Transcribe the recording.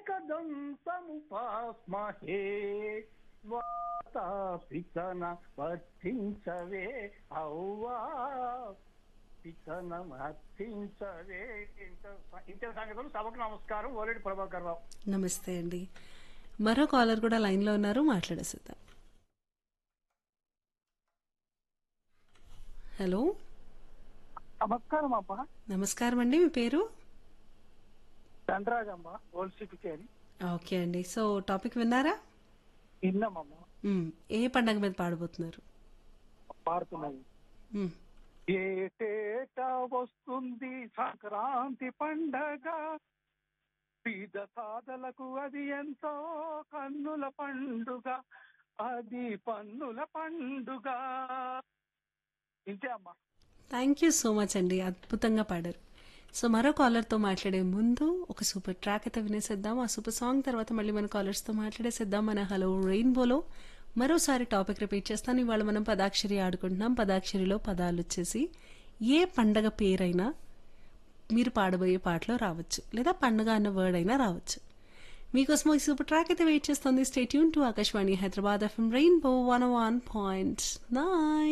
ఏకదంతముపాస్మహే వాతాపితన వర్తించవే ఔవా పితనం వర్తించవే ఇంత ఇంత సంగతులు సభకు నమస్కారం ఓలేడి ప్రభాకర్ రావు నమస్తే అండి మరో కాలర్ కూడా లైన్లో ఉన్నారు మాట్లాడేసిద్దాం హలో నమస్కారం అమ్మా నమస్కారం అండి మీ పేరు చంద్రాజమ్మ ఓల్డ్ సిటీ చేరి ఓకే అండి సో టాపిక్ విన్నారా విన్నామమ్మా మ్మ్. ఏ పండగ మీద పాడబోతున్నారు పాడుతున్నది మ్మ్. ఏటేటా వస్తుంది సంక్రాంతి పండగ పీద సాధలకు అది ఎంతో కన్నుల పండుగ అది పన్నుల పండుగ ఇంతే అమ్మా థ్యాంక్ యూ సో మచ్ అండి అద్భుతంగా పాడారు సో మరో కాలర్తో మాట్లాడే ముందు ఒక సూపర్ ట్రాక్ అయితే వినేసేద్దాం ఆ సూపర్ సాంగ్ తర్వాత మళ్ళీ మన కాలర్స్తో మాట్లాడేసేద్దాం మన హలో రెయిన్బోలో మరోసారి టాపిక్ రిపీట్ చేస్తాను ఇవాళ మనం పదాక్షరి ఆడుకుంటున్నాం పదాక్షరిలో పదాలు వచ్చేసి ఏ పండగ పేరైనా మీరు పాడబోయే పాటలో రావచ్చు లేదా పండుగ అన్న వర్డ్ అయినా రావచ్చు మీకోసం ఈ సూపర్ ట్రాక్ అయితే వెయిట్ చేస్తుంది stay tuned to Akashvani Hyderabad FM rainbow one one point nine